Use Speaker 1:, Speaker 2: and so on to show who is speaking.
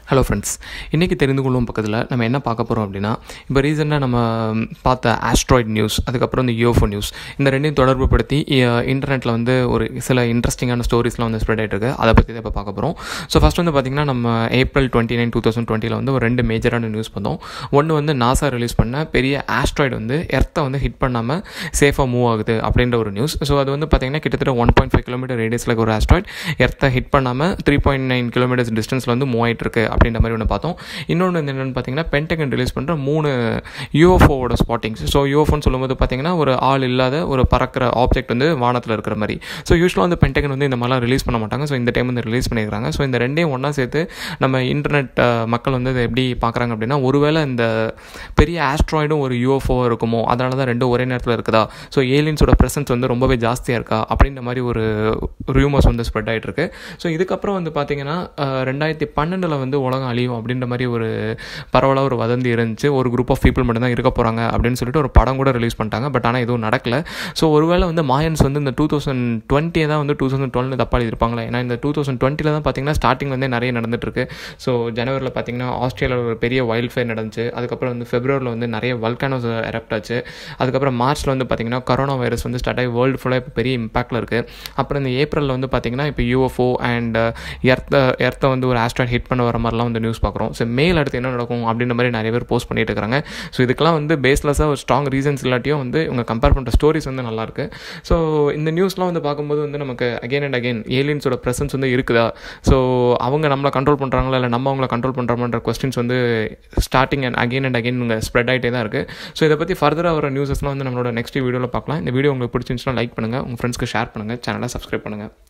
Speaker 1: hello friends இன்றைக்கி தெரிந்து கொள்ளும் பக்கத்தில் நம்ம என்ன பார்க்க போகிறோம் அப்படின்னா இப்போ ரீசெண்டாக நம்ம பார்த்த ஆஸ்ட்ராய்ட் நியூஸ் அதுக்கப்புறம் இந்த யூஎஃப்ஓ நியூஸ் இந்த ரெண்டையும் தொடர்பு படுத்தி இன்டர்நெட்டில் வந்து ஒரு சில இன்ட்ரெஸ்டிங்கான ஸ்டோரிஸ்லாம் வந்து ஸ்ப்ரெட் ஆகிட்டு இருக்கு அதை பற்றி தான் இப்போ பார்க்க போகிறோம் ஸோ ஃபஸ்ட் வந்து பார்த்திங்கன்னா நம்ம April twenty nine two thousand டுவெண்ட்டியில் வந்து ஒரு ரெண்டு மேஜரான நியூஸ் பார்த்தோம் ஒன்று வந்து நாசா ரிலீஸ் பண்ண பெரிய ஆஸ்ட்ராய்டு வந்து எர்த்தை வந்து ஹிட் பண்ணாமல் சேஃபாக மூவ் ஆகுது அப்படின்ற ஒரு நியூஸ் ஸோ அது வந்து பார்த்திங்கன்னா கிட்டத்தட்ட ஒன் பாயிண்ட் ஃபைவ் கிலோமீட்டர் ரேடியஸில் ஒரு ஆஸ்ட்ராய்ட் எர்த்தை ஹிட் பண்ணாமல் த்ரீ பாயிண்ட் நைன் கிலோமீட்டர்ஸ் டிஸ்டன்ஸில் வந்து மூவ் ஆகிட்டு இருக்கு அப்படின்ற மாதிரி ஒன்று பார்த்தோம் இன்னொன்று வந்து என்னென்னு பார்த்தீங்கன்னா பென்டகன் ரிலீஸ் பண்ணுற மூணு யூஎஃப்ஓவோட ஸ்பாட்டிங்ஸ் ஸோ யூஎஃப்ஓன்னு சொல்லும்போது பார்த்தீங்கன்னா ஒரு ஆள் இல்லாத ஒரு பறக்கிற ஆப்ஜெக்ட் வந்து வானத்தில் இருக்கிற மாதிரி ஸோ யூஸ்வலாக வந்து பென்டகன் வந்து இந்த மாதிரிலாம் ரிலீஸ் பண்ண மாட்டாங்க ஸோ இந்த டைம் வந்து ரிலீஸ் பண்ணியிருக்காங்க ஸோ இந்த ரெண்டையும் ஒன்றா சேர்த்து நம்ம இன்டர்நெட் மக்கள் வந்து இதை எப்படி பார்க்குறாங்க அப்படின்னா ஒருவேளை இந்த பெரிய ஆஸ்ட்ராய்டும் ஒரு யூஎஃப்ஓ இருக்குமோ அதனால தான் ரெண்டும் ஒரே நேரத்தில் இருக்குதா ஸோ ஏலியன்ஸோட ப்ரெசன்ஸ் வந்து ரொம்பவே ஜாஸ்தியாக இருக்கா அப்படின்ற மாதிரி ஒரு ரியூமர்ஸ் வந்து ஸ்ப்ரெட் ஆகிட்டு இருக்கு ஸோ இதுக்கப்புறம் வந்து பார்த்தீங்கன்னா ரெண்டாயிரத்தி பன்னெண்டில் வந்து உலகம் அழியும் அப்படின்ற மாதிரி ஒரு பரவலாக ஒரு வதந்தி இருந்துச்சு ஒரு குரூப் ஆஃப் பீப்புள் மட்டும் தான் இருக்க போகிறாங்க அப்படின்னு சொல்லிட்டு ஒரு படம் கூட ரிலீஸ் பண்ணிட்டாங்க பட் ஆனால் எதுவும் நடக்கல ஸோ ஒருவேளை வந்து மாயன்ஸ் வந்து இந்த டூ தௌசண்ட் டுவெண்ட்டியை தான் வந்து டூ தௌசண்ட் டுவெல் தப்பாக எழுதிருப்பாங்களே ஏன்னா இந்த டூ தௌசண்ட் டுவெண்ட்டியில் தான் பார்த்தீங்கன்னா ஸ்டார்டிங் வந்து நிறைய நடந்துட்டுருக்கு ஸோ ஜனவரியில் பார்த்தீங்கன்னா ஆஸ்திரேலியாவில் ஒரு பெரிய வைல்ட் ஃபயர் நடந்துச்சு அதுக்கப்புறம் வந்து ஃபெப்ரவரியில் வந்து நிறைய வல்கானோஸ் எரப்ட் ஆச்சு அதுக்கப்புறம் மார்ச்சில் வந்து பார்த்தீங்கன்னா கொரோனா வைரஸ் வந்து ஸ்டார்ட் ஆகி வேர்ல்டு ஃபுல்லாக இப்போ பெரிய இம்பாக்டில் இருக்குது அப்புறம் இந்த ஏப்ரலில் வந்து பார்த்தீங்கன்னா இப்போ யூஎஃப்ஓ அண்ட் எர்த்தை எர்த்தை வந்து ஒரு ஆஸ்ட்ராய்ட் ஹிட் பண்ண வர மாதிரிலாம் வந்து நியூஸ் பார்க்குறோம் ஸோ மேல் அடுத்து என்ன நடக்கும் அப்படின்ற மாதிரி நிறைய பேர் போஸ்ட் பண்ணிட்டு இருக்காங்க ஸோ இதுக்கெல்லாம் வந்து பேஸ்லெஸ்ஸாக ஒரு ஸ்ட்ராங் ரீசன்ஸ் இல்லாட்டியும் வந்து இவங்க கம்பேர் பண்ணுற ஸ்டோரிஸ் வந்து நல்லாயிருக்கு ஸோ இந்த நியூஸ்லாம் வந்து பார்க்கும்போது வந்து நமக்கு அகைன் அண்ட் அகைன் ஏலியன்ஸோட ப்ரெசன்ஸ் வந்து இருக்குதா ஸோ அவங்க நம்மளை கண்ட்ரோல் பண்ணுறாங்களா இல்லை நம்ம அவங்கள கண்ட்ரோல் பண்ணுறோமான்ற கொஸ்டின்ஸ் வந்து starting and again and again இங்கே ஸ்ப்ரெட் ஆகிட்டே தான் இருக்குது ஸோ இதை பற்றி ஃபர்தராக வர நியூஸஸ்லாம் வந்து நம்மளோட நெக்ஸ்ட் வீடியோவில் பார்க்கலாம் இந்த வீடியோ உங்களுக்கு பிடிச்சிருந்துச்சுன்னா லைக் பண்ணுங்கள் உங்கள் ஃப்ரெண்ட்ஸ்க்கு ஷேர் பண்ணுங்கள் சேனலை சப்ஸ்கிரைப் பண்ணுங்கள்